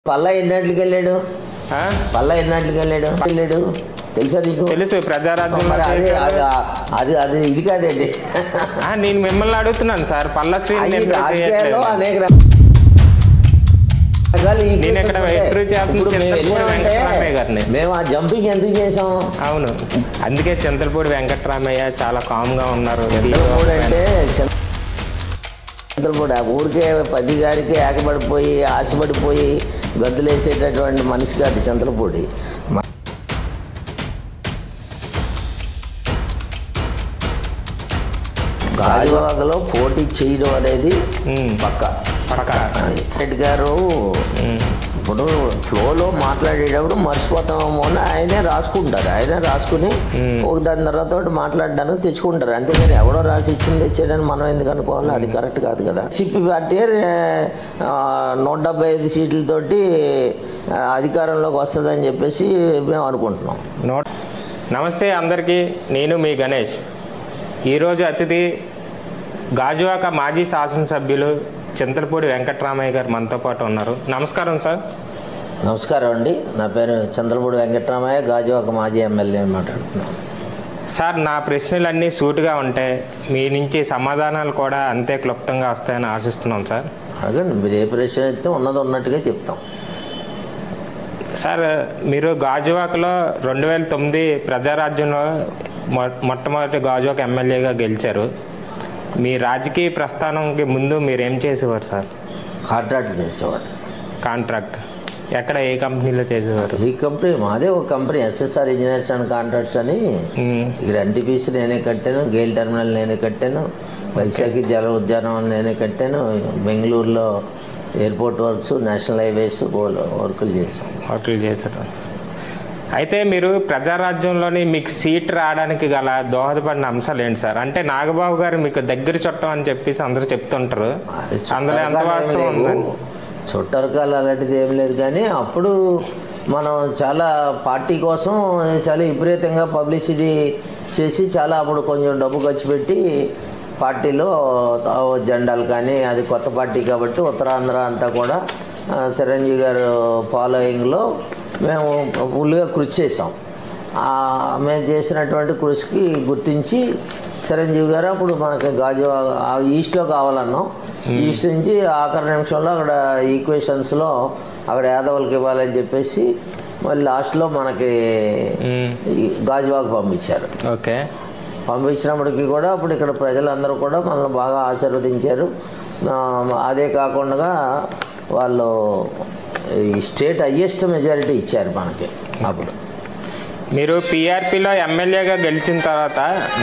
పల్లా ఎన్నట్లకి వెళ్ళాడు ఆ? పల్లా ఎన్నట్లకి వెళ్ళాడు వెళ్ళాడు తెలుసా నీకు తెలుసు ప్రజారాజ్యంలో మరి అదే చేశారు. అది అది అది ఇది కాదండి ఆ, నేను మిమ్మల్ని అడుగుతున్నాను సార్ పల్ల శ్రీని అవి నేను ట్రై రాజకీయాల్లో చేయట్లేదు. అనేక రకాలు ఈ నేను ఇక్కడ కేసులు ఇంటర్వ్యూ చేస్తున్న ఇప్పుడు మేము చింతపూడి వెళ్ళామంటే వెంకటరామయ్య గారిని. మేము ఆ జంపింగ్ ఎందుకు చేసాం అవును అందుకే చింతలపూడి వెంకటరామయ్య చాలా కామ్ గా ఉన్నారు చంద్రపూడి అంటే చంద్రపూడి ఆ ఊరికే పది గారికి ఏకపడిపోయి ఆశపడిపోయి గద్దులేసేటటువంటి మనిషి కాదు చంద్రపూడి మ- గాజువాకలో పోటీ చేయడం అనేది ఉమ్, పక్క పక్క రెడ్డి గారు ఉమ్, ఇప్పుడు ఫ్లోలో మాట్లాడేటప్పుడు మర్చిపోతామేమో అని ఆయనే రాసుకుంటారు ఆయనే రాసుకుని ఒక దాని తర్వాత ఒకటి మాట్లాడడానికి తెచ్చుకుంటారు అంతేగాని ఎవడో రాసి ఇచ్చింది ఇచ్చాడని మనం ఎందుకు అనుకోవాలి అది కరెక్ట్ కాదు కదా సిపి పార్టీ ఆ, నూట డెబ్బై ఐదు సీట్లతోటి ఆ, అధికారంలోకి వస్తుందని చెప్పేసి మేము అనుకుంటున్నాం నోట్ నమస్తే అందరికీ నేను మీ గణేష్ ఈరోజు అతిథి గాజువాక మాజీ శాసనసభ్యులు చింతలపూడి వెంకటరామయ్య గారు మనతో పాటు ఉన్నారు నమస్కారం సార్ నమస్కారం అండి నా పేరు చంద్రపూడి వెంకటరామయ్య గాజువాక మాజీ ఎమ్మెల్యే మాట్లాడుతున్నాను సార్ నా ప్రశ్నలన్నీ సూటుగా ఉంటాయి మీ నుంచి సమాధానాలు కూడా అంతే క్లుప్తంగా వస్తాయని ఆశిస్తున్నాం సార్ అడగండి మీరు ఏ ప్రశ్న అయితే ఉన్నది ఉన్నట్టుగా చెప్తాం సార్ మీరు గాజువాకలో రెండు వేల తొమ్మిది ప్రజారాజ్యంలో మొ మొట్టమొదటి గాజువాక ఎమ్మెల్యేగా గెలిచారు మీ రాజకీయ ప్రస్థానంకి ముందు మీరు ఏం చేసేవారు సార్ కాంట్రాక్ట్ చేసేవాడు కాంట్రాక్ట్ ఎక్కడ ఏ కంపెనీలో చేసేవారు ఈ కంపెనీ మాదే ఒక company SSR engineers and contracts అని మ్మ్. ఇక్కడ ఎన్టీపీసీ నేనే కట్టాను గేల్ టెర్మినల్ నేనే కట్టాను వైశాఖి జల ఉద్యానవనం నేనే కట్టాను బెంగళూరులో ఎయిర్పోర్ట్ వర్క్స్ నేషనల్ హైవేస్ వర్కులు చేసాం హోటల్ చేశారు అయితే మీరు ప్రజారాజ్యంలోని మీకు సీట్ రావడానికి గల దోహదపడిన అంశాలు ఏంటి సార్ అంటే నాగబాబు గారు మీకు దగ్గర చుట్టం అని చెప్పేసి అందరూ చెప్తుంటారు అది అందులో ఎంత చుట్టరికాలు ఏం వాస్తవం లేవు. ఉందండి చుట్టరికాలు అలాంటిది ఏం లేదు కానీ అప్పుడు మనం చాలా పార్టీ కోసం చాలా విపరీతంగా పబ్లిసిటీ చేసి చాలా అప్పుడు కొంచెం డబ్బు ఖర్చు పెట్టి పార్టీలో ఆ జెండాలు కానీ అది కొత్త పార్టీ కాబట్టి ఉత్తరాంధ్ర అంతా కూడా ఆ, చిరంజీవి గారు ఫాలోయింగ్లో మేము ఫుల్గా కృషి చేసాం ఆ, మేము చేసినటువంటి కృషికి గుర్తించి చిరంజీవి గారు అప్పుడు మనకి గాజు ఆ ఈస్ట్లో కావాలన్నాం ఈస్ట్ నుంచి ఆఖరి నిమిషంలో అక్కడ ఈక్వేషన్స్లో అక్కడ యాదవులకి ఇవ్వాలని చెప్పేసి మళ్ళీ లాస్ట్లో మనకి మ్మ్. ఈ గాజువాకు పంపించారు ఓకే పంపించినప్పటికీ కూడా అప్పుడు ఇక్కడ ప్రజలందరూ కూడా మనల్ని బాగా ఆశీర్వదించారు ఆ, అదే కాకుండా వాళ్ళు ఈ స్టేట్ హయ్యెస్ట్ మెజారిటీ ఇచ్చారు మనకి అప్పుడు మీరు పీఆర్పీలో ఎమ్మెల్యేగా గెలిచిన తర్వాత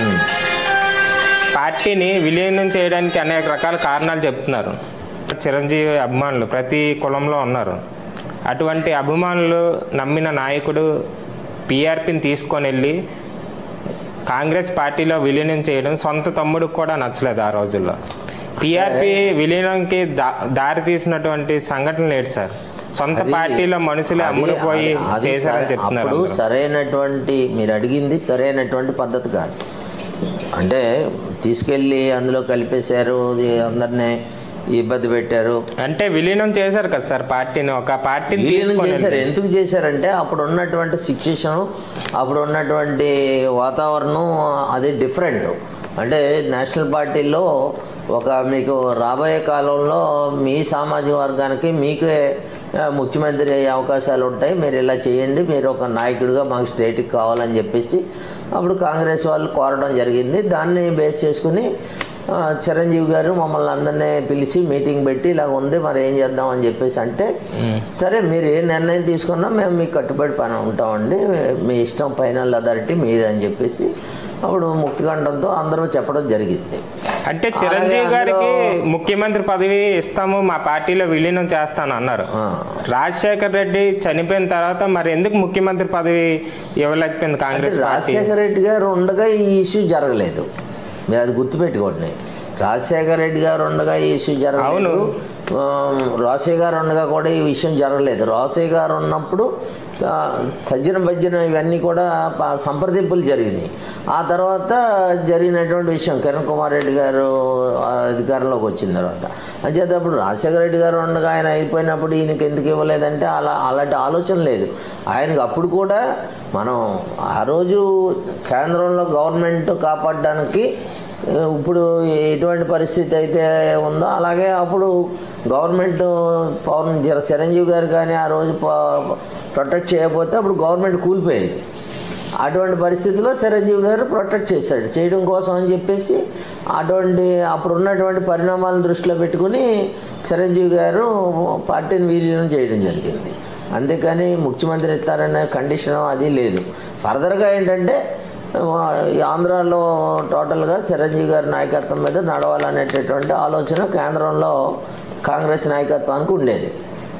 పార్టీని విలీనం చేయడానికి అనేక రకాల కారణాలు చెప్తున్నారు చిరంజీవి అభిమానులు ప్రతి కులంలో ఉన్నారు అటువంటి అభిమానులు నమ్మిన నాయకుడు పీఆర్పీని తీసుకొని వెళ్ళి కాంగ్రెస్ పార్టీలో విలీనం చేయడం సొంత తమ్ముడికి కూడా నచ్చలేదు ఆ రోజుల్లో పీఆర్పీ విలీనంకి దా దారి తీసినటువంటి సంఘటనలు ఏంటి సార్ సొంత అది- పార్టీలో మనుషులే అది- అమ్ముడుపోయి అది- అది చేశారని సరే- చెప్తున్నారు అప్పుడు అందరూ. సరైనటువంటి మీరు అడిగింది సరైనటువంటి పద్ధతి కాదు అంటే తీసుకెళ్ళి అందులో కలిపేశారు ఇది అందరినీ ఇబ్బంది పెట్టారు అంటే విలీనం చేశారు కదా సార్ పార్టీని ఒక పార్టీని విలీనం తీసుకొని చేశారు వెళ్ళి. ఎందుకు చేశారంటే అప్పుడు ఉన్నటువంటి సిచ్యుయేషన్ అప్పుడు ఉన్నటువంటి వాతావరణం అది డిఫరెంట్ అంటే నేషనల్ పార్టీలో ఒక మీకు రాబోయే కాలంలో మీ సామాజిక వర్గానికి మీకే ఆ, ముఖ్యమంత్రి అయ్యే అవకాశాలు ఉంటాయి మీరు ఇలా చేయండి మీరు ఒక నాయకుడిగా మాకు స్టేట్కి కావాలని చెప్పేసి అప్పుడు కాంగ్రెస్ వాళ్ళు కోరడం జరిగింది దాన్ని బేస్ చేసుకుని ఆ, చిరంజీవి గారు మమ్మల్ని అందరినీ పిలిచి మీటింగ్ పెట్టి ఇలా ఉంది మరి ఏం చేద్దాం అని చెప్పేసి అంటే సరే మీరు ఏ నిర్ణయం తీసుకున్నా మేము మీకు కట్టుబడి పని ఉంటామండి మీ ఇష్టం ఫైనల్ అథారిటీ మీరే అని చెప్పేసి అప్పుడు ముక్తికంఠంతో అందరూ చెప్పడం జరిగింది అంటే చిరంజీవి అలాగే గారికి అందులో- ముఖ్యమంత్రి పదవి ఇస్తాము మా పార్టీలో విలీనం చేస్తాను అన్నారు ఆ, రాజశేఖర్ రెడ్డి చనిపోయిన తర్వాత మరి ఎందుకు ముఖ్యమంత్రి పదవి ఇవ్వలేకపోయింది అంటే కాంగ్రెస్ పార్టీ రాజశేఖర రెడ్డి గారు ఉండగా ఈ ఇష్యూ జరగలేదు మీరు అది గుర్తుపెట్టుకోండి రాజశేఖర రెడ్డి గారు ఉండగా ఈ ఇష్యూ జరగలేదు అవును. ఆ, రాసయ్య గారు ఉండగా కూడా ఈ విషయం జరగలేదు రాసయ్య గారు ఉన్నప్పుడు ఆ, సజ్జన భజ్జన ఇవన్నీ కూడా ప- సంప్రదింపులు జరిగినాయి ఆ తర్వాత జరిగినటువంటి విషయం కిరణ్ కుమార్ రెడ్డి గారు ఆ, అధికారంలోకి వచ్చిన తర్వాత అంచేత అప్పుడు రాజశేఖర రెడ్డి గారు ఉండగా ఆయన అయిపోయినప్పుడు ఈయనకి ఎందుకు ఇవ్వలేదంటే అలా అలాంటి ఆలోచన లేదు ఆయనకు అప్పుడు కూడా మనం ఆ రోజు కేంద్రంలో గవర్నమెంట్ కాపాడడానికి ఇప్పుడు ఎటువంటి పరిస్థితి అయితే ఉందో అలాగే అప్పుడు గవర్నమెంట్ పవన్ జర- చిరంజీవి గారు కానీ ఆ రోజు ప- ప్రొటెక్ట్ చేయకపోతే అప్పుడు గవర్నమెంట్ కూలిపోయేది అటువంటి పరిస్థితిలో చిరంజీవి గారు ప్రొటెక్ట్ చేశాడు చేయడం కోసం అని చెప్పేసి అటువంటి అప్పుడు ఉన్నటువంటి పరిణామాలను దృష్టిలో పెట్టుకుని చిరంజీవి గారు పార్టీని విలీనం చేయడం జరిగింది అంతేకాని ముఖ్యమంత్రి ఇస్తారనే కండిషన్ అది లేదు ఫర్దర్గా ఏంటంటే ఆ, ఈ ఆంధ్రాలో టోటల్గా చిరంజీవి గారి నాయకత్వం మీద నడవాలనేటటువంటి ఆలోచన కేంద్రంలో కాంగ్రెస్ నాయకత్వానికి ఉండేది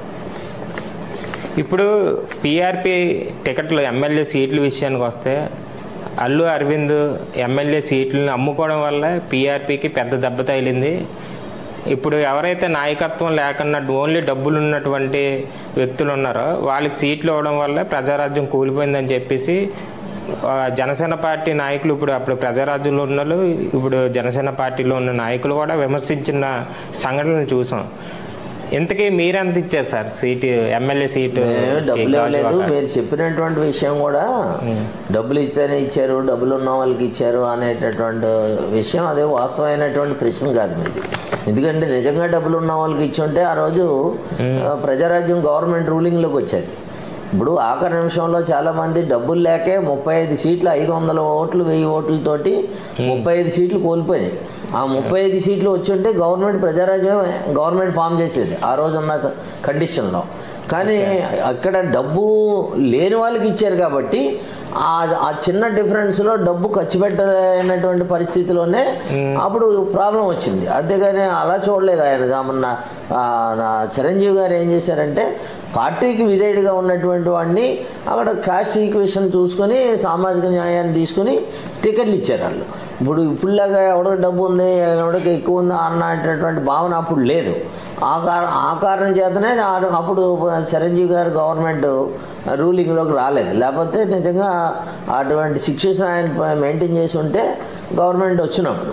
ఇప్పుడు పిఆర్పి టికెట్లు ఎమ్మెల్యే సీట్ల విషయానికి వస్తే అల్లు అరవింద్ ఎమ్మెల్యే సీట్లను అమ్ముకోవడం వల్ల పిఆర్పికి పెద్ద దెబ్బ తగిలింది ఇప్పుడు ఎవరైతే నాయకత్వం లేకుండా ఓన్లీ డబ్బులు ఉన్నటువంటి వ్యక్తులు ఉన్నారో వాళ్ళకి సీట్లు ఇవ్వడం వల్ల ప్రజారాజ్యం కూలిపోయిందని చెప్పేసి ఆ, జనసేన పార్టీ నాయకులు ఇప్పుడు అప్పుడు ప్రజారాజ్యంలో ఉన్న వాళ్ళు ఇప్పుడు జనసేన పార్టీలో ఉన్న నాయకులు కూడా విమర్శించిన సంఘటనలు చూసాం ఇంతకీ మీరెంత ఇచ్చారు సార్ సీటు ఎమ్మెల్యే సీటు మేము డబ్బులు ఇవ్వలేదు మీరు చెప్పినటువంటి విషయం కూడా డబ్బులు ఇస్తేనే ఇచ్చారు డబ్బులు ఉన్న వాళ్ళకి ఇచ్చారు అనేటటువంటి విషయం అదే వాస్తవమైనటువంటి ప్రశ్న కాదు మీది ఎందుకంటే నిజంగా డబ్బులు ఉన్న వాళ్ళకి ఇచ్చి ఉంటే ఆ రోజు ఆ, ప్రజారాజ్యం గవర్నమెంట్ రూలింగ్లోకి వచ్చేది ఇప్పుడు ఆఖరి నిమిషంలో చాలా మంది డబ్బులు లేకే ముప్పై ఐదు సీట్లు ఐదు వందల ఓట్లు వెయ్యి ఓట్లతోటి ముప్పై ఐదు సీట్లు కోల్పోయినాయి ఆ ముప్పై ఐదు సీట్లు వచ్చి ఉంటే గవర్నమెంట్ ప్రజారాజ్యం గవర్నమెంట్ ఫామ్ చేసేది ఆ రోజు ఉన్న కండిషన్లో కానీ అక్కడ డబ్బు లేని వాళ్ళకి ఇచ్చారు కాబట్టి ఆ ఆ చిన్న డిఫరెన్స్లో డబ్బు ఖర్చు పెట్టలేనటువంటి పరిస్థితిలోనే అప్పుడు ప్రాబ్లం వచ్చింది అంతేగాని అలా చూడలేదు ఆయన మొన్న ఆ, నా చిరంజీవి గారు ఏం చేశారంటే పార్టీకి విధేయుడిగా ఉన్నటువంటి వాడిని అక్కడ కాస్ట్ ఈక్వేషన్ చూసుకొని సామాజిక న్యాయాన్ని తీసుకుని టికెట్లు ఇచ్చారు వాళ్ళు ఇప్పుడు ఇప్పుడులాగా ఎవడికి డబ్బు ఉంది ఎవడికి ఎక్కువ ఉంది అన్నటువంటి భావన అప్పుడు లేదు ఆ కారణం ఆ కారణం చేతనే ఆ- అప్పుడు చిరంజీవి గారు గవర్నమెంట్ రూలింగ్లోకి రాలేదు లేకపోతే నిజంగా అటువంటి సిచ్యువేషన్ ఆయన మెయింటైన్ చేసి ఉంటే గవర్నమెంట్ వచ్చినప్పుడు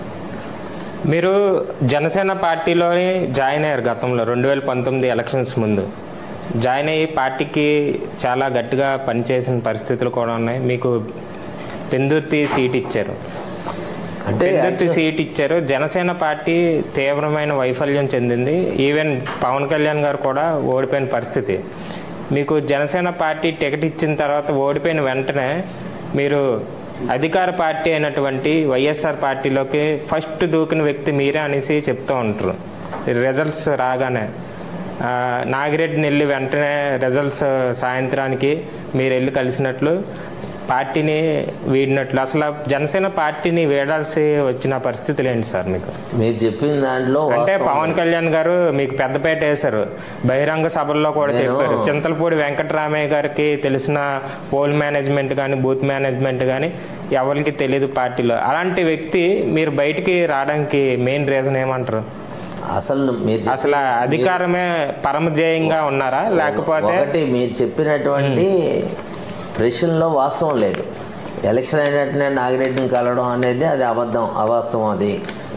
మీరు జనసేన పార్టీలోని జాయిన్ అయ్యారు గతంలో రెండు వేల పంతొమ్మిది ఎలక్షన్స్ ముందు జాయిన్ అయ్యి పార్టీకి చాలా గట్టిగా పనిచేసిన పరిస్థితులు కూడా ఉన్నాయి మీకు పెందుర్తి సీట్ ఇచ్చారు అంటే పెందుర్తి సీట్ ఇచ్చారు జనసేన పార్టీ తీవ్రమైన వైఫల్యం చెందింది ఈవెన్ పవన్ కళ్యాణ్ గారు కూడా ఓడిపోయిన పరిస్థితి మీకు జనసేన పార్టీ టికెట్ ఇచ్చిన తర్వాత ఓడిపోయిన వెంటనే మీరు అధికార పార్టీ అయినటువంటి వైఎస్ఆర్ పార్టీలోకి ఫస్ట్ దూకిన వ్యక్తి మీరే అనేసి చెప్తూ ఉంటారు రిజల్ట్స్ రాగానే ఆ, నాగిరెడ్డిని వెళ్ళి వెంటనే రిజల్ట్స్ సాయంత్రానికి మీరు వెళ్ళి కలిసినట్లు పార్టీని వీడినట్లు అసలు జనసేన పార్టీని వీడాల్సి వచ్చిన పరిస్థితులు ఏంటి సార్ మీకు మీరు చెప్పిన దాంట్లో అంటే వాస్తవం పవన్ కళ్యాణ్ గారు మీకు పెద్దపేట వేశారు బహిరంగ సభల్లో కూడా నేను- చెప్పారు చింతలపూడి వెంకటరామయ్య గారికి తెలిసిన పోల్ మేనేజ్మెంట్ కానీ బూత్ మేనేజ్మెంట్ కానీ ఎవరికి తెలియదు పార్టీలో అలాంటి వ్యక్తి మీరు బయటికి రావడానికి మెయిన్ రీజన్ ఏమంటారు అసలు మీరు చెప్పిన- అసలు అధికారమే పరమధ్యేయంగా ఉన్నారా లేకపోతే ఒకటి మీరు చెప్పినటువంటి ప్రశ్నలో వాస్తవం లేదు ఎలక్షన్ అయినట్టునే నాగిరెడ్డిని కలవడం అనేది అది అబద్ధం అవాస్తవం అది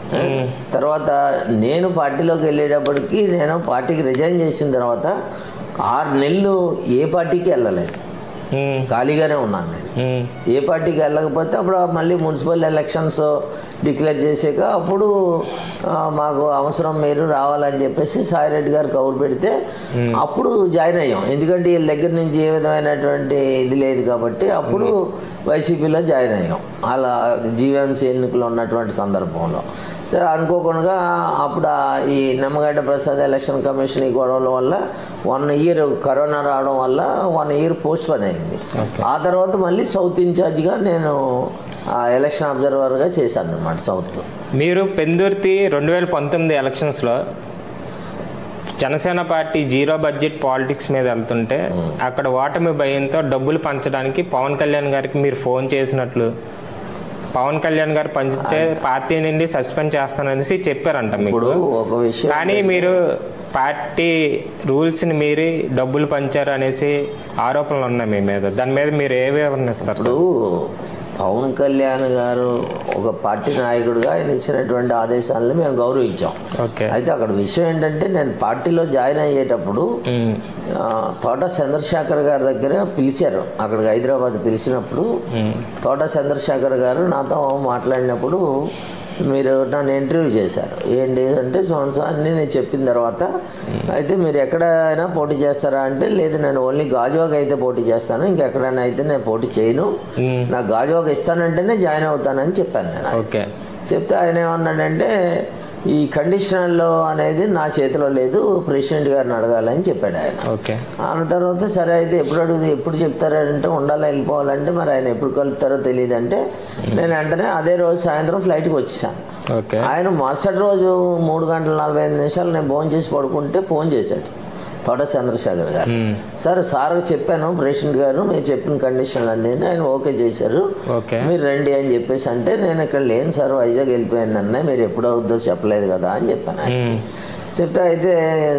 తర్వాత నేను పార్టీలోకి వెళ్ళేటప్పటికి నేను పార్టీకి రిజైన్ చేసిన తర్వాత ఆరు నెలలు ఏ పార్టీకి వెళ్ళలేదు ఉమ్, ఖాళీగానే ఉన్నాను నేను ఉమ్, ఏ పార్టీకి వెళ్ళకపోతే అప్పుడు మళ్ళీ మున్సిపల్ ఎలక్షన్స్ డిక్లేర్ చేసాక అప్పుడు ఆ, మాకు అవసరం మీరు రావాలని చెప్పేసి సాయిరెడ్డి గారు కౌరు పెడితే అప్పుడు జాయిన్ అయ్యాం ఎందుకంటే వీళ్ళ దగ్గర నుంచి ఏ విధమైనటువంటి ఇది లేదు కాబట్టి అప్పుడు వైసీపీలో జాయిన్ అయ్యాం అలా జీవీఎంసీ ఎన్నికలు ఉన్నటువంటి సందర్భంలో సరే అనుకోకుండా అప్పుడు ఆ ఈ నిమ్మగడ్డ ప్రసాద్ ఎలక్షన్ కమిషన్ ఈ గొడవల వల్ల వన్ ఇయర్ కరోనా రావడం వల్ల వన్ ఇయర్ పోస్ట్ పని అయింది ఆ తర్వాత మళ్ళీ సౌత్ ఇన్ఛార్జ్గా నేను ఆ ఎలక్షన్ అబ్జర్వర్గా చేశాను అనమాట సౌత్ మీరు పెందుర్తి రెండు వేల పంతొమ్మిది ఎలక్షన్స్లో Janasena party zero budget politics మీద వెళ్తుంటే అక్కడ ఓటమి భయంతో డబ్బులు పంచడానికి పవన్ కళ్యాణ్ గారికి మీరు ఫోన్ చేసినట్లు పవన్ కళ్యాణ్ గారు పంచితే పార్టీ నుండి సస్పెండ్ చేస్తాననేసి చెప్పారంట మీకు ఇప్పుడు ఒక విషయం కానీ మీరు పార్టీ రూల్స్ని మీరి డబ్బులు పంచారు అనేసి ఆరోపణలు ఉన్నాయి మీ మీద దాని మీద మీరు ఏ వివరణ ఇస్తారు ఇప్పుడు పవన్ కళ్యాణ్ గారు ఒక పార్టీ నాయకుడిగా ఆయన ఇచ్చినటువంటి ఆదేశాలను మేము గౌరవించాం ఓకే అయితే అక్కడ విషయం ఏంటంటే నేను పార్టీలో జాయిన్ అయ్యేటప్పుడు ఉమ్, ఆ, తోట చంద్రశేఖర్ గారి దగ్గర పిలిచారు అక్కడికి హైదరాబాద్ పిలిచినప్పుడు తోట చంద్రశేఖర్ గారు నాతో మాట్లాడినప్పుడు మీరు నన్ను ఇంటర్వ్యూ చేశారు ఏంటి అంటే సోన్సో అన్నీ నేను చెప్పిన తర్వాత అయితే మీరు ఎక్కడైనా పోటీ చేస్తారా అంటే లేదు నేను ఓన్లీ గాజువాక్ అయితే పోటీ చేస్తాను ఇంకెక్కడైనా అయితే నేను పోటీ చేయను నాకు గాజువాక్ ఇస్తానంటేనే జాయిన్ అవుతానని చెప్పాను నేను ఓకే చెప్తే ఆయన ఏమన్నాడంటే ఈ కండిషనల్లో అనేది నా చేతిలో లేదు ప్రెసిడెంట్ గారిని అడగాలని చెప్పాడు ఆయన ఓకే అన్న తర్వాత సరే అయితే ఎప్పుడు అడుగుతుంది ఎప్పుడు చెప్తారంటే ఉండాలి వెళ్ళిపోవాలంటే మరి ఆయన ఎప్పుడు కలుపుతారో తెలియదు అంటే నేను వెంటనే అదే రోజు సాయంత్రం ఫ్లైట్కి వచ్చేసాను ఓకే ఆయన మరుసటి రోజు మూడు గంటల నలభై ఐదు నిమిషాలు నేను ఫోన్ చేసి పడుకుంటే ఫోన్ చేశాడు తోట చంద్రశేఖర్ గారు ఉమ్, సరే సార్ చెప్పాను ప్రెసిడెంట్ గారు మీరు చెప్పిన కండిషన్లు అన్నీ ఆయన ఓకే చేశారు ఓకే మీరు రండి అని చెప్పేసి అంటే నేను ఇక్కడ లేను సార్ వైజాగ్ వెళ్ళిపోయాను అన్న మీరు ఎప్పుడు అవుద్దో చెప్పలేదు కదా అని చెప్పాను ఆయనకి. ఉమ్, చెప్తే అయితే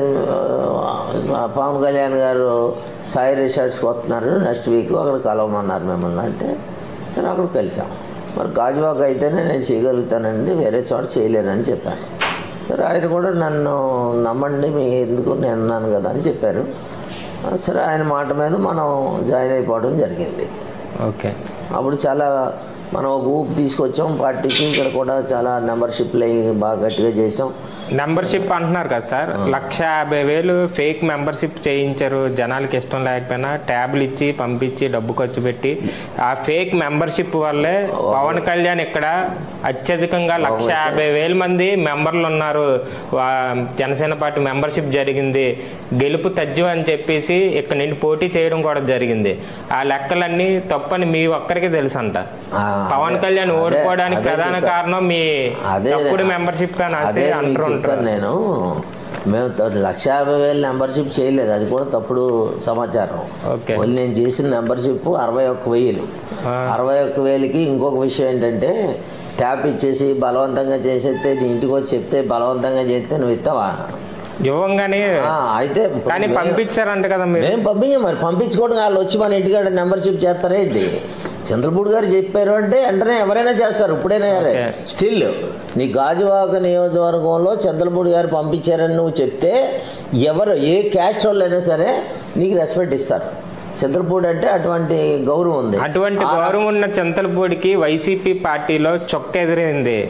ఆ, పవన్ కళ్యాణ్ గారు సాయి రిసార్ట్స్కి వస్తున్నారు నెక్స్ట్ వీక్ అక్కడ కలవమన్నారు మిమ్మల్ని అంటే సరే అక్కడ కలిసాం మరి గాజువాక్ అయితేనే నేను చేయగలుగుతానండి వేరే చోట చేయలేనని చెప్పాను సరే ఆయన కూడా నన్ను నమ్మండి మీ ఎందుకు నేను అన్నాను కదా అని చెప్పారు ఆ, సరే ఆయన మాట మీద మనం జాయిన్ అయిపోవడం జరిగింది ఓకే అప్పుడు చాలా మనం ఒక ఊపు తీసుకొచ్చాం పార్టీకి ఇక్కడ కూడా చాలా మెంబర్షిప్లు అయ్యి బాగా గట్టిగా చేసాం మెంబర్షిప్ అంటున్నారు కదా సార్ లక్ష యాభై వేలు ఫేక్ మెంబర్షిప్ చేయించారు జనాలకి ఇష్టం లేకపోయినా ట్యాబ్లు ఇచ్చి పంపించి డబ్బు ఖర్చు పెట్టి ఆ ఫేక్ మెంబర్షిప్ వల్లే పవన్ కళ్యాణ్ ఇక్కడ అత్యధికంగా లక్ష యాభై వేల మంది మెంబర్లు ఉన్నారు వా- జనసేన పార్టీ మెంబర్షిప్ జరిగింది గెలుపు తజ్జు అని చెప్పేసి ఇక్కడ నుండి పోటీ చేయడం కూడా జరిగింది ఆ లెక్కలన్నీ తప్పని మీ ఒక్కరికి తెలుసు అంట ఆ, పవన్ అదే- కళ్యాణ్ అదే- ఓడిపోవడానికి అదే ప్రధాన చెప్తా. కారణం మీ అదే తప్పుడు మెంబర్షిప్ అని అదే మీకు అంటారు చెప్తాను నేను మేము త- లక్ష యాభై వేలు మెంబర్షిప్ చేయలేదు అది కూడా తప్పుడు సమాచారం ఓకే. ఓన్లీ నేను చేసిన మెంబర్షిప్ అరవై ఒక్క వెయ్యిలు ఆ. అరవై ఒక్క వేలకి ఇంకొక విషయం ఏంటంటే ట్యాప్ ఇచ్చేసి బలవంతంగా చేసేస్తే నీ ఇంటికి వచ్చి చెప్తే బలవంతంగా చేస్తే నువ్వు ఇస్తావా ఇవ్వంగానే ఆ, అయితే ఇప్పుడు కానీ మేము- పంపించారంట కదా మీరు మేము పంపించాం మరి పంపించుకోవడం వాళ్ళు వచ్చి మన ఇంటికాడ మెంబర్షిప్ చేస్తారా ఏంటి చంద్రపూడి గారు చెప్పారు అంటే వెంటనే ఎవరైనా చేస్తారు ఇప్పుడైనా సరే ఓకే. స్టిల్ నీ గాజువాక నియోజకవర్గంలో చంద్రపూడి గారు పంపించారని నువ్వు చెప్తే ఎవరు ఏ క్యాస్ట్ వాళ్ళైనా సరే నీకు రెస్పెక్ట్ ఇస్తారు చంద్రపూడి అంటే అటువంటి గౌరవం ఉంది అటువంటి గౌరవం ఉన్న చింతలపూడికి వైసీపీ పార్టీలో చొక్క ఎదిరింది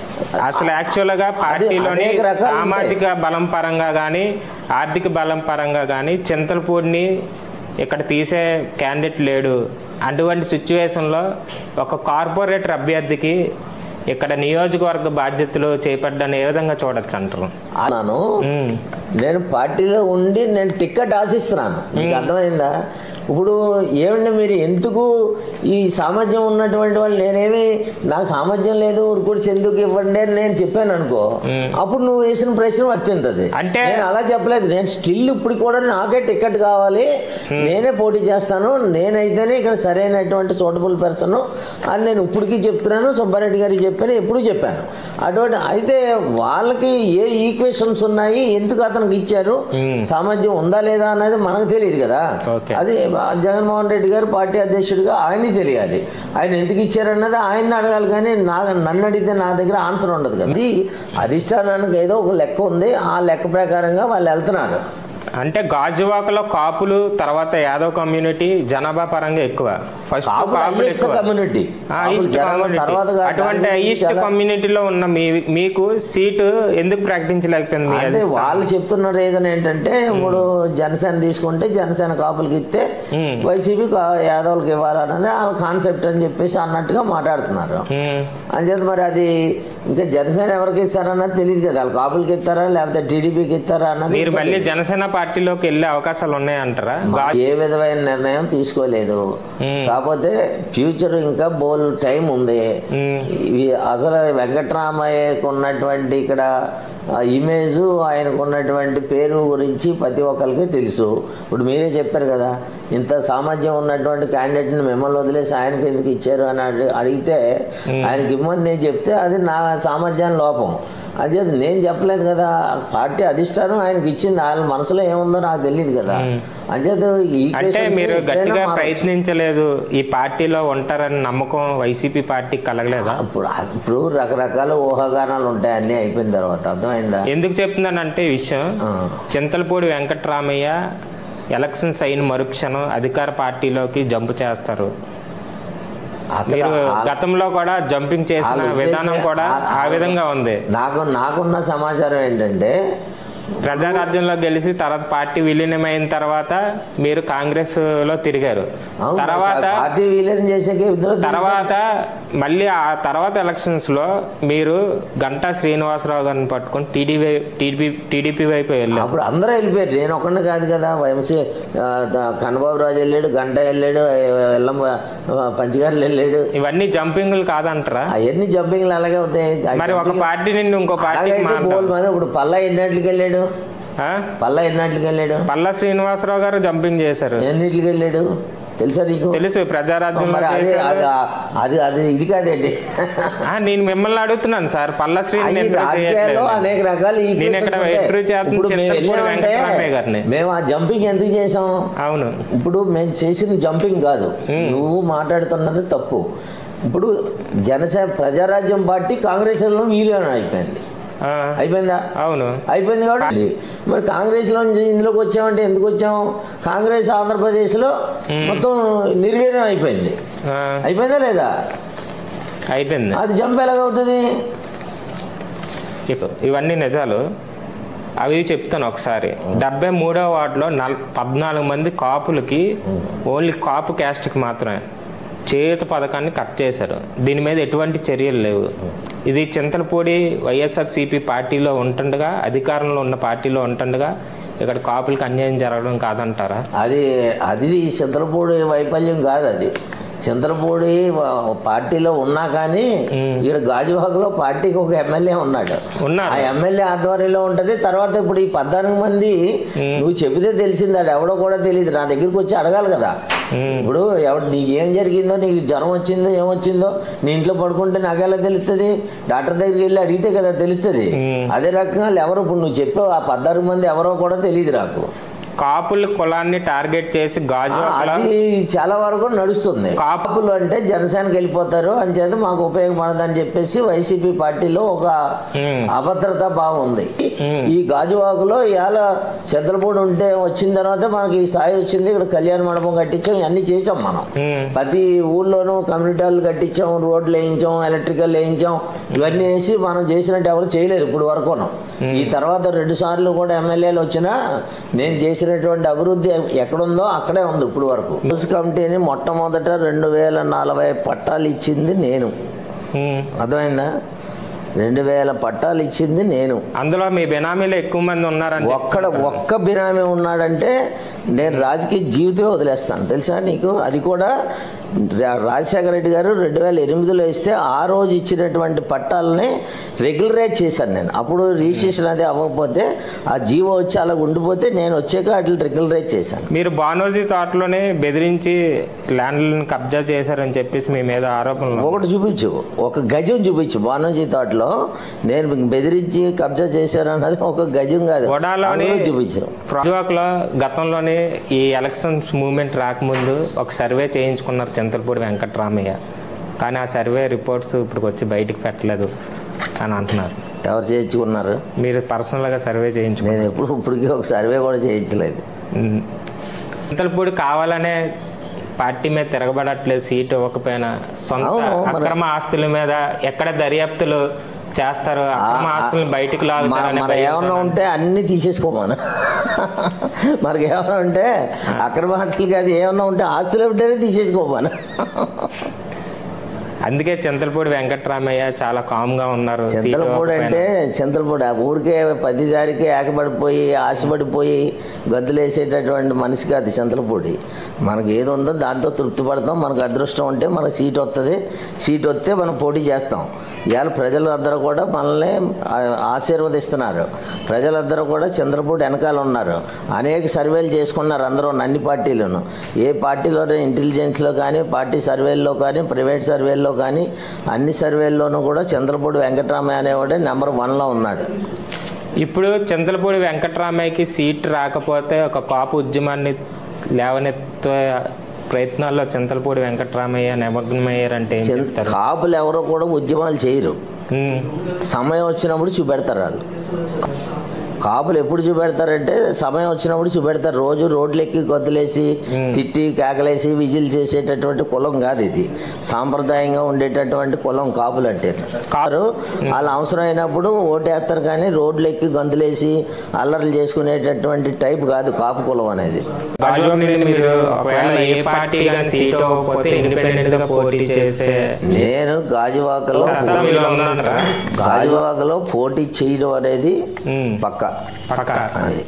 అసలు యాక్చువల్గా పార్టీలోని అనేక రకాలు ఉంటాయి. సామాజిక బలం పరంగా కానీ ఆర్థిక బలం పరంగా కానీ చింతలపూడిని ఇక్కడ తీసే క్యాండిడేట్ లేడు అటువంటి సిచ్యువేషన్లో ఒక కార్పొరేటర్ అభ్యర్థికి ఇక్కడ నియోజకవర్గ బాధ్యతలు చేపట్టడాన్ని ఏ విధంగా చూడొచ్చు అంటారు అన్నాను ఉమ్, నేను పార్టీలో ఉండి నేను టికెట్ ఆశిస్తున్నాను మీకు అర్థమైందా ఇప్పుడు ఏమండి మీరు ఎందుకు ఈ సామర్థ్యం ఉన్నటువంటి వాళ్ళు నేనేమి నాకు సామర్థ్యం లేదు ఊరుకుడు ఎందుకు ఇవ్వండి అని నేను చెప్పాను అనుకో అప్పుడు నువ్వు వేసిన ప్రశ్న వర్తింతది అంటే- నేను అలా చెప్పలేదు నేను స్టిల్ ఇప్పుడు కూడా నాకే టికెట్ కావాలి నేనే పోటీ చేస్తాను నేనైతేనే ఇక్కడ సరైనటువంటి సూటబుల్ పర్సన్ అని నేను ఇప్పటికీ చెప్తున్నాను సుబ్బారెడ్డి గారికి చెప్పాను ఎప్పుడు చెప్పాను అటువంటి అయితే వాళ్ళకి ఏ ఈక్వేషన్స్ ఉన్నాయి ఎందుకు అతనికి ఇచ్చారు సామర్థ్యం ఉందా లేదా అనేది మనకు తెలియదు కదా Okay. అది జగన్మోహన్ రెడ్డి గారు పార్టీ అధ్యక్షుడిగా ఆయనకి తెలియాలి ఆయన ఎందుకు ఇచ్చారన్నది ఆయన్ని అడగాలి కానీ నా నన్ను అడిగితే నా దగ్గర ఆన్సర్ ఉండదు కదా అది అధిష్టానానికి ఏదో ఒక లెక్క ఉంది ఆ లెక్క ప్రకారంగా వాళ్ళు వెళ్తున్నారు అంటే గాజువాకలో కాపులు తర్వాత యాదవ్ కమ్యూనిటీ జనాభా పరంగా ఎక్కువ ఫస్ట్ కాపులు కాపులు highest ఎక్కువ కమ్యూనిటీ ఆ, కాపులు ఈస్ట్ జనాభా కమ్యూనిటీ. తర్వాత కాదు. అటువంటి దాని గురించి ఈస్ట్ చాలా- కమ్యూనిటీలో ఉన్న మీ మీకు సీటు ఎందుకు ప్రకటించలేకపోయింది మీ అంటే అధిష్టానం? వాళ్ళు చెప్తున్న రీజన్ ఏంటంటే ఇప్పుడు జనసేన తీసుకుంటే జనసేన కాపులకి ఇస్తే మ్మ్. వైసీపీ కా- యాదవులకి ఇవ్వాలన్నది వాళ్ళ కాన్సెప్ట్ అని చెప్పేసి అన్నట్టుగా మాట్లాడుతున్నారు ఉమ్, అంచేత మరి అది ఇంకా జనసేన ఎవరికి ఇస్తారన్నది తెలియదు కదా వాళ్ళు కాపులకి ఇస్తారా లేకపోతే టీడీపీకి ఇస్తారా అన్నది మీరు మళ్ళీ జనసేన పార్టీలోకి వెళ్ళే అవకాశాలు ఉన్నాయంటారా మా ఏ విధమైన నిర్ణయం తీసుకోలేదు మ్మ్. కాకపోతే ఫ్యూచర్ ఇంకా బోల్ టైం ఉంది మ్మ్. ఇవి అసలు వెంకట్రామయ్యకు ఉన్నటువంటి ఇక్కడ ఆ ఇమేజ్ ఆయనకు ఉన్నటువంటి పేరు గురించి ప్రతి ఒక్కరికి తెలుసు ఇప్పుడు మీరే చెప్పారు కదా ఇంత సామర్థ్యం ఉన్నటువంటి క్యాండిడేట్ని మిమ్మల్ని వదిలేసి ఆయనకి ఎందుకు ఇచ్చారు అని అడి- అడిగితే ఆయనకి ఇమ్మని నేను చెప్తే అది నా సామర్థ్యం లోపం అదే నేను చెప్పలేదు కదా పార్టీ అధిష్టానం ఆయనకి ఇచ్చింది ఆయన మనసులో ఏముందో నాకు తెలియదు కదా అంచేత ఈ అంటే questions మీరు ఎప్పుడైనా గట్టిగా మారొచ్చు. ప్రయత్నించలేదు ఈ పార్టీలో ఉంటారని నమ్మకం వైసీపీ పార్టీకి కలగలేదా ఇప్పుడు ఇప్పుడు రకరకాల ఊహాగానాలు ఉంటాయి అన్నీ అయిపోయిన తర్వాత అర్థమైందా ఎందుకు చెప్తున్నానంటే ఈ విషయం ఆ. చింతలపూడి వెంకట్రామయ్య ఎలక్షన్స్ అయిన మరుక్షణం అధికార పార్టీలోకి జంప్ చేస్తారు అసలు మీరు ఆ- గతంలో కూడా జంపింగ్ చేసిన వాళ్ళ విధానం ఉద్దేశం- కూడా ఆ- ఆ విధంగా ఉంది నాకు నాకున్న సమాచారం ఏంటంటే ప్రజారాజ్యంలో గెలిచి తర్వాత పార్టీ విలీనమైన తర్వాత మీరు కాంగ్రెస్ లో తిరిగారు అవును, తర్వాత పార్టీ విలీనం చేసాక ఇద్దరు తర్వాత మళ్ళీ ఆ తర్వాత ఎలక్షన్స్ లో మీరు గంటా శ్రీనివాసరావు గారిని పట్టుకొని టీడీపీ టీడీపీ టీడీపీ వైపు వెళ్ళారు అప్పుడు అందరూ వెళ్ళిపోయారు నేను ఒక్కడిని కాదు కదా వంశీ ఆ, ద- కన్నబాబు రాజు వెళ్ళాడు గంట వెళ్ళాడు ఎల్లం పంచగారులు వెళ్ళాడు ఇవన్నీ జంపింగ్లు కాదంటారా అవన్నీ జంపింగ్లు అలాగే అవుతాయి ఆ మరి ఒక jumping- పార్టీ నుండి ఇంకో పార్టీకి అలాగైతే మారడం బోల్ మీద ఇప్పుడు పల్లా ఎన్నింటికి వెళ్ళాడు ఆ? పల్లా ఎన్నింటికి వెళ్ళాడు పల్లా శ్రీనివాసరావు గారు జంపింగ్ చేశారు ఎన్నింటికి వెళ్ళాడు తెలుసా నీకు తెలుసు ప్రజారాజ్యంలో మరి అదే చేశారు అది అది అది ఇది కాదండి ఆ, నేను మిమ్మల్ని అడుగుతున్నాను సార్ పల్లా శ్రీని అది నేను రాజకీయాల్లో చేయట్లేదు. అనేక రకాల నేను equations ఇక్కడ ఉంటాయి. ఇంటర్వ్యూ చేస్తున్న ఇప్పుడు మేము చింతలపూడి వెళ్ళామంటే వెంకటరామయ్య గారిని. మేము ఆ జంపింగ్ ఎందుకు చేసాం అవును ఇప్పుడు మేము చేసిన జంపింగ్ కాదు నువ్వు మాట్లాడుతున్నది తప్పు ఇప్పుడు జనసేన ప్రజారాజ్యం పార్టీ కాంగ్రెస్లో వీలుగా అయిపోయింది ఆ, అయిపోయిందా అవును అయిపోయింది కాబట్టి మరి కాంగ్రెస్లో నుంచి ఇందులోకి వచ్చామంటే ఎందుకు వచ్చాం కాంగ్రెస్ ఆంధ్రప్రదేశ్లో మొత్తం నిర్వీర్యం అయిపోయింది ఆ, అయిపోయిందా లేదా అయిపోయింది అది జంప్ ఎలాగవుతుంది ఇప్పు- ఇవన్నీ నిజాలు అవి చెప్తాను ఒకసారి డెబ్బై మూడో వార్డులో నల్ పద్నాలుగు మంది కాపులకి ఓన్లీ కాపు క్యాస్ట్కి మాత్రమే చేయూత పథకాన్ని కట్ చేశారు దీని మీద ఎటువంటి చర్యలు లేవు ఇది చింతలపూడి వైఎస్ఆర్సీపీ పార్టీలో ఉంటుండగా అధికారంలో ఉన్న పార్టీలో ఉంటుండగా ఇక్కడ కాపులకి అన్యాయం జరగడం కాదంటారా అది అది చింతలపూడి వైఫల్యం కాదు అది చింతలపూడి వ- పార్టీలో ఉన్నా కానీ ఇక్కడ గాజువాకలో పార్టీకి ఒక ఎమ్మెల్యే ఉన్నాడు ఉన్నారు. ఆ ఎమ్మెల్యే ఆధ్వర్యంలో ఉంటది తర్వాత ఇప్పుడు ఈ పద్నాలుగు మంది నువ్వు చెబితే తెలిసింది అది ఎవడో కూడా తెలియదు నా దగ్గరికి వచ్చి అడగాలి కదా ఇప్పుడు ఎవడు నీకు ఏం జరిగిందో నీకు జ్వరం వచ్చిందో ఏమొచ్చిందో నీ ఇంట్లో పడుకుంటే నాకు ఎలా తెలుస్తుంది డాక్టర్ దగ్గరికి వెళ్ళి అడిగితే కదా తెలుస్తుంది అదే రకంగా ఎవరు ఇప్పుడు నువ్వు చెప్పావు ఆ పద్నాలుగు మంది ఎవరో కూడా తెలియదు నాకు కాపుల కులాన్ని టార్గెట్ చేసి గాజు అది చాలా వరకు నడుస్తుంది కాపులు అంటే జనసేనకి వెళ్ళిపోతారు అని చేత మాకు ఉపయోగపడదని చెప్పేసి వైసీపీ పార్టీలో ఒక అభద్రతా భావం ఉంది ఈ గాజువాకులో ఇవాళ చెత్తలపూడి ఉంటే వచ్చిన తర్వాత మనకి ఈ స్థాయి వచ్చింది ఇక్కడ కళ్యాణ మండపం కట్టించాం ఇవన్నీ చేసాం మనం ప్రతి ఊళ్ళోనూ కమ్యూనిటీ హాల్ కట్టించాం రోడ్లు వేయించాం ఎలక్ట్రికల్ వేయించాం ఇవన్నీ వేసి మనం చేసినట్టు ఎవరు చేయలేదు ఇప్పుడు వరకును ఈ తర్వాత రెండు సార్లు కూడా ఎమ్మెల్యేలు వచ్చినా నేను చేసినటువంటి అభివృద్ధి ఎక్కడుందో అక్కడే ఉంది ఇప్పుడు వరకు హౌస్ కమిటీని మొట్టమొదట రెండు వేల నలభై పట్టాలు ఇచ్చింది నేను ఉమ్. అర్థమైందా రెండు వేల పట్టాలు ఇచ్చింది నేను అందులో మీ బెనామీలు ఎక్కువ మంది ఉన్నారని ఒక్కడ ఒక్క బినామీ ఉన్నాడంటే నేను రాజకీయ జీవితమే వదిలేస్తాను తెలుసా నీకు అది కూడా రా- రాజశేఖర రెడ్డి గారు రెండు వేల ఎనిమిదిలో ఇస్తే ఆ రోజు ఇచ్చినటువంటి పట్టాలని రెగ్యులరైజ్ చేశాను నేను అప్పుడు రిజిస్ట్రేషన్ అది అవ్వకపోతే ఆ జీవో వచ్చి అలా ఉండిపోతే నేను వచ్చాక వాటిని రెగ్యులరైజ్ చేశాను మీరు బానోజీ తోటలోనే బెదిరించి ల్యాండ్లను కబ్జా చేశారని చెప్పేసి మీ మీద ఆరోపణలు ఒకటి చూపించు ఒక గజం చూపించు బాణోజీ తోటలో నేను బెదిరించి కబ్జా చేశాను అన్నది ఒక గజం కాదు వడాలోని అందులో చూపించు ప్రాజెక్ట్లో గతంలోనే ఈ ఎలక్షన్స్ మూవ్మెంట్ రాకముందు ఒక సర్వే చేయించుకున్నారు చింతలపూడి వెంకటరామయ్య కానీ ఆ సర్వే రిపోర్ట్స్ ఇప్పుడు వచ్చి బయటికి పెట్టలేదు అని అంటున్నారు ఎవరు చేయించుకున్నారు మీరు పర్సనల్గా సర్వే చేయించు నేను ఎప్పుడు ఇప్పటికీ ఒక సర్వే కూడా చేయించలేదు ఉమ్. చింతలపూడి కావాలనే పార్టీ మీద తిరగబడట్లేదు సీటు ఇవ్వకపోయినా సొంత అవును, మరి- అక్రమ ఆస్తుల మీద ఎక్కడ దర్యాప్తులు చేస్తారు అక్రమ ఆస్తులను బయటికి లాగుతారనే మరి ఏమన్నా ఉంటే అన్ని తీసేసుకోమను మనకి ఏమన్నా ఉంటే అక్రమ ఆస్తులు కాదు ఏమన్నా ఉంటే ఆస్తులు ఉంటేనే తీసేసుకోమను అందుకే చింతలపూడి వెంకట్రామయ్య చాలా కామ్గా ఉన్నారు సీటు చింతలపూడి పైన. అంటే చింతలపూడి ఆ ఊరికే పదిదారికి ఏకపడిపోయి ఆశపడిపోయి గద్దులేసేటటువంటి మనిషి కాదు చింతలపూడి మనకి ఏది ఉందో దాంతో తృప్తి పడతాం మనకు అదృష్టం ఉంటే మనకు సీట్ వస్తుంది సీట్ వస్తే మనం పోటీ చేస్తాం ఇవాళ ప్రజలందరూ కూడా మనల్ని ఆ- ఆశీర్వదిస్తున్నారు ప్రజలందరూ కూడా చంద్రపూడి వెనకాల ఉన్నారు అనేక సర్వేలు చేసుకున్నారు అందరూ అన్ని పార్టీలను ఏ పార్టీలో ఇంటెలిజెన్స్లో కానీ పార్టీ సర్వేల్లో కానీ ప్రైవేట్ సర్వేల్లో కానీ అన్ని సర్వేల్లోనూ కూడా చంద్రపూడి వెంకటరామయ్య అనేవాడే నెంబర్ వన్లో ఉన్నాడు ఇప్పుడు చింతలపూడి వెంకట్రామయ్యకి సీట్ రాకపోతే ఒక కాపు ఉద్యమాన్ని లేవనెత్తే ప్రయత్నాల్లో చింతలపూడి వెంకట్రామయ్య నిమగ్నమయ్యారంటే ఏం చిన్- చెప్తారు కాపులు ఎవరో కూడా ఉద్యమాలు చేయరు ఉమ్, సమయం వచ్చినప్పుడు చూపెడతారు వాళ్ళు కాపులు ఎప్పుడు చూపెడతారంటే సమయం వచ్చినప్పుడు చూపెడతారు రోజు రోడ్లు ఎక్కి గొద్దులేసి తిట్టి కేకలేసి విజిల్ చేసేటటువంటి కులం కాదు ఇది సాంప్రదాయంగా ఉండేటటువంటి కులం కాపులు అంటే కారు వాళ్ళు అవసరం అయినప్పుడు ఓటేస్తారు కానీ రోడ్లు ఎక్కి గొంతులేసి అల్లర్లు చేసుకునేటటువంటి టైప్ కాదు కాపు కులం అనేది గాజువాక నుండి మీరు ఒకవేళ ఏ పార్టీ కానీ సీట్ అవ్వకపోతే ఇండిపెండెంట్ గా పోటీ చేసే నేను గాజువాకలో సత్తా మీలో ఉందంటారా గాజువాకలో పోటీ చేయడం అనేది ఉమ్, పక్క పక్క అది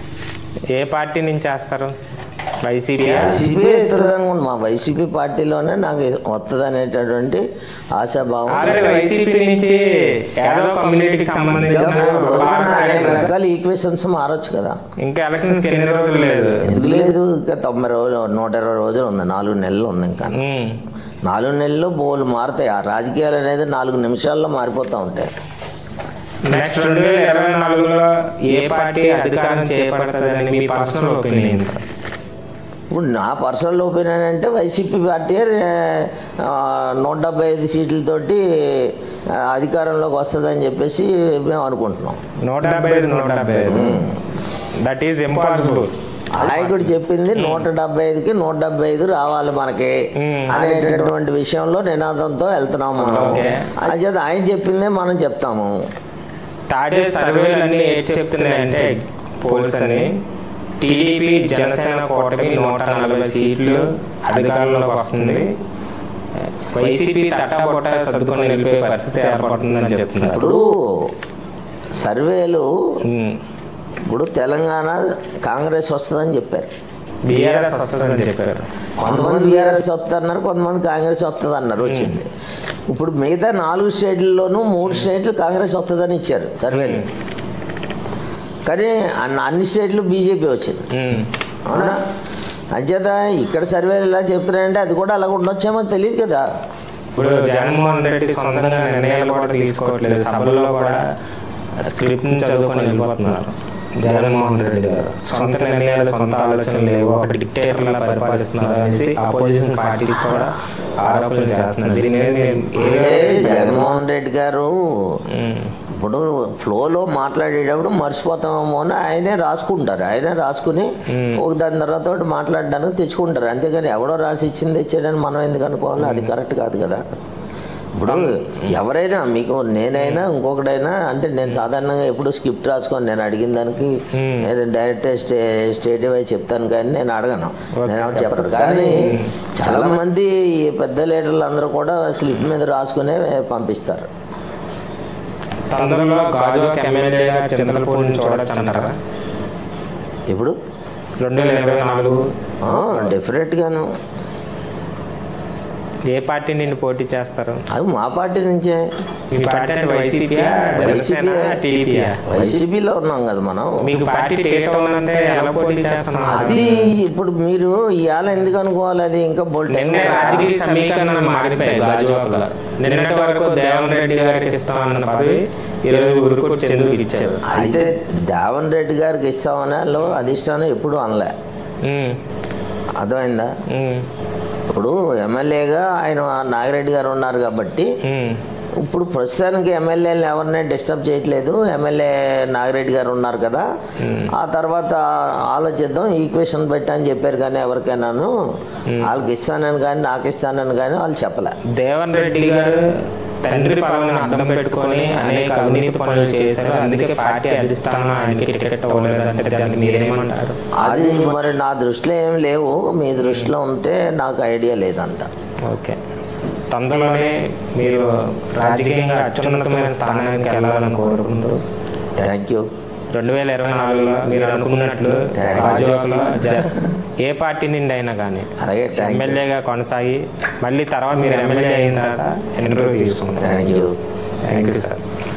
ఏ పార్టీ నుంచి చేస్తారు వైసీపీ వైసీపీ అవుతుంది అనుకోండి మా వైసీపీ పార్టీలోనే నాకు వస్తుంది అనేటటువంటి ఆశాభావం ఆల్రెడీ వైసీపీ నుంచి యాదవ్ కమ్యూనిటీకి సంబంధించిన అనేక రకాల ఈక్వేషన్స్ మారొచ్చు కదా ఇంకా ఎలక్షన్స్ ఎన్ని రోజులు లేదు ఎందుకు లేదు ఇంకా తొంభై రోజులు నూట ఇరవై రోజులు ఉంది నాలుగు నెలలు ఉంది ఇంకా ఉమ్, నాలుగు నెలల్లో బోలు మారుతాయి ఆ రాజకీయాలు అనేది నాలుగు నిమిషాల్లో మారిపోతూ ఉంటాయి నెక్స్ట్ రెండు వేల ఇరవై నాలుగులో ఏ పార్టీ అధికారం చేపడుతుందని మీ పర్సనల్ ఒపీనియన్ ఇప్పుడు నా పర్సనల్ ఒపీనియన్ అంటే వైసీపీ పార్టీ ఆ, నూట డెబ్బై ఐదు సీట్లతోటి ఆ, అధికారంలోకి వస్తుందని చెప్పేసి మేము అనుకుంటున్నాం నూట డెబ్బై ఐదు నూట డెబ్బై ఐదు దట్ ఈజ్ ఇంపాసిబుల్ నాయకుడు చెప్పింది నూట డెబ్బై ఐదుకి నూట డెబ్బై ఐదు రావాలి మనకి మ్మ్. అనేటటువంటి విషయంలో నినాదంతో వెళ్తున్నాం మనం ఓకే. అంచేత ఆయన చెప్పిందే మనం చెప్తాము తాజా సర్వేలు అన్ని ఏది చెప్తున్నాయంటే పోల్స్ అని టీడీపీ జనసేన కూటమి నూట నలభై సీట్లు అధికారంలోకి వస్తుంది వైసీపీ తట్టాబొట్ట సర్దుకొని వెళ్ళిపోయే పరిస్థితి ఏర్పడుతుందని చెప్తున్నారు ఇప్పుడు సర్వేలు ఉమ్. ఇప్పుడు తెలంగాణ కాంగ్రెస్ వస్తుందని చెప్పారు బీఆర్ఎస్ వస్తుందని చెప్పారు కొంతమంది బీఆర్ఎస్ వస్తుంది అన్నారు కొంతమంది కాంగ్రెస్ వస్తుంది అన్నారు వచ్చింది ఇప్పుడు మిగతా నాలుగు స్టేట్లలోనూ మూడు స్టేట్లు కాంగ్రెస్ వస్తుందని ఇచ్చారు సర్వేలు కానీ అన్ని అన్ని స్టేట్లు బీజేపీ వచ్చింది ఉమ్. అవునా అంచేత ఇక్కడ సర్వేలు ఎలా చెప్తున్నాయంటే అది కూడా అలాగ ఉండొచ్చేమో తెలియదు కదా ఇప్పుడు జగన్మోహన్ రెడ్డి సొంతంగా నిర్ణయాలు కూడా తీసుకోవట్లేదు సభలో కూడా స్క్రిప్ట్ చదువుకొని వెళ్ళిపోతున్నారు జగన్మోహన్ రెడ్డి గారు సొంత నిర్ణయాలు సొంత ఆలోచనలు లేవు ఒక డిక్టేటర్లా పరిపాలిస్తున్నారు అనేసి అపోజిషన్ పార్టీస్ కూడా ఆరోపణలు చేస్తున్నారు దీని మీద మీరు ఏ- ఏ జగన్మోహన్ రెడ్డి గారు ఉమ్. ఇప్పుడు ఫ్లోలో మాట్లాడేటప్పుడు మర్చిపోతామేమో అని ఆయనే రాసుకుంటారు ఆయనే రాసుకుని ఒక దాని తర్వాత ఒకటి మాట్లాడడానికి తెచ్చుకుంటారు అంతేగాని ఎవడో రాసి ఇచ్చింది తెచ్చాడని మనం ఎందుకు అనుకోవాలి అది కరెక్ట్ కాదు కదా ఇప్పుడు ఎవరైనా మీకు నేనైనా ఇంకొకడైనా అంటే నేను సాధారణంగా ఎప్పుడు స్క్రిప్ట్ రాసుకోను నేను అడిగిన దానికి నేను డైరెక్ట్ స్టే స్టేట్ వైజ్ చెప్తాను కానీ నేను అడగను నేను ఎవరు చెప్పను కానీ చాలా మంది ఈ పెద్ద లీడర్లు అందరూ కూడా స్లిప్ మీద రాసుకునే పంపిస్తారు తొందరలో గాజువాక ఎమ్మెల్యేగా చింతలపూడిని చూడొచ్చు అంటారా ఇప్పుడు రెండు వేల ఇరవై నాలుగు డెఫినెట్గాను ఏ పార్టీ నుండి పోటీ చేస్తారు అది మా పార్టీ నుంచే మీ పార్టీ అంటే వైసీపీయా జనసేన టీడీపీయా వైసీపీలో ఉన్నాం కదా మనం మీకు పార్టీ టికెట్ ఉందంటే ఎలా పోటీ చేస్తున్నారు అది ఇప్పుడు మీరు ఇవాళ ఎందుకు అనుకోవాలి అది ఇంకా బోల్ టైం నిన్న రాజకీయ సమీకరణ మారిపోయాయి గాజువాకలో నిన్నటి వరకు దేవన్ రెడ్డి గారికి ఇస్తామన్న పదవి ఈరోజు ఉరుకు చంద్రుకి ఇచ్చారు అయితే దేవన్ రెడ్డి గారికి ఇస్తామని వాళ్ళు అధిష్టానం ఎప్పుడు అనలే ఉమ్, అర్థమైందా ఉమ్, ఇప్పుడు ఎమ్మెల్యేగా ఆయన నాగిరెడ్డి గారు ఉన్నారు కాబట్టి ఉమ్, ఇప్పుడు ప్రస్తుతానికి ఎమ్మెల్యేలు ఎవరిని డిస్టర్బ్ చేయట్లేదు ఎమ్మెల్యే నాగిరెడ్డి గారు ఉన్నారు కదా ఆ తర్వాత ఆలోచిద్దాం ఈక్వేషన్ పెట్టని చెప్పారు కానీ ఎవరికైనాను వాళ్ళకి ఇస్తానని కానీ నాకు ఇస్తానని కానీ వాళ్ళు చెప్పలే దేవన్ రెడ్డి గారు తండ్రి పదవిని అడ్డం పెట్టుకొని అనేక అవినీతి పనులు చేశారు అందుకే పార్టీ అధిష్టానం ఆయనకి టికెట్ అవ్వలేదంటే దానికి మీరేమంటారు అది మరి నా దృష్టిలో ఏం లేవు మీ దృష్టిలో ఉంటే నాకు ఐడియా లేదంత ఓకే తొందరలోనే మీరు రాజకీయంగా అత్యున్నతమైన స్థానానికి వెళ్ళాలని కోరుకుంటూ థ్యాంక్ యూ రెండు వేల ఇరవై నాలుగులో మీరు అనుకున్నట్లు రాజోగలో జ- ఏ పార్టీ నుండి అయినా కానీ అలాగే థ్యాంక్ యూ ఎమ్మెల్యేగా కొనసాగి మళ్ళీ తర్వాత మీరు ఎమ్మెల్యే అయిన తర్వాత ఇంటర్వ్యూ తీసుకుంటాం thank you thank you sir